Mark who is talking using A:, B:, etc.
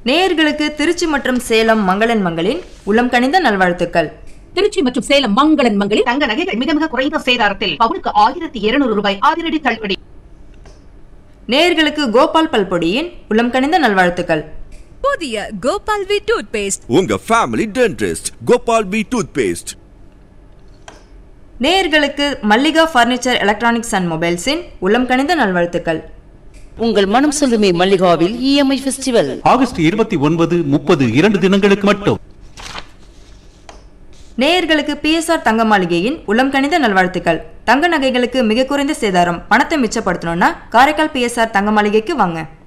A: நேயர்களுக்கு திருச்சி மற்றும் சேலம் மங்களன் மங்களின் உளம் கனிந்த நல்வாழ்த்துக்கள்
B: திருச்சி மற்றும் சேலம் மங்களன் மங்களில்
C: தங்க நகைகள் மிக மிக குறைந்த சேதாரத்தில் பவுனுக்கு ஆயிரத்தி இருநூறு ரூபாய் அதிரடி தள்ளுபடி
A: நேயர்களுக்கு கோபால் பல்பொடியின் உளம் கனிந்த நல்வாழ்த்துக்கள்
D: புதிய கோபால் வி டூத் பேஸ்ட்
E: உங்க family dentist Gopal B tooth paste
A: நேயர்களுக்கு மல்லிகா ஃபர்னிச்சர் எலக்ட்ரானிக்ஸ் அண்ட் மொபைல்ஸின் உளம் கனிந்த நல்வாழ்த்துக்கள்
F: உங்கள் மனம் சொல்லுமே மல்லிகாவில் இஎம்ஐ ஃபெஸ்டிவல்
G: ஆகஸ்ட் இருபத்தி ஒன்பது முப்பது இரண்டு தினங்களுக்கு மட்டும்
A: நேயர்களுக்கு பிஎஸ்ஆர் தங்க மாளிகையின் உளம் கனிந்த நல்வாழ்த்துக்கள் தங்க நகைகளுக்கு மிக குறைந்த சேதாரம் பணத்தை மிச்சப்படுத்தணும்னா காரைக்கால் பிஎஸ்ஆர் தங்க மாளிகைக்கு வாங்க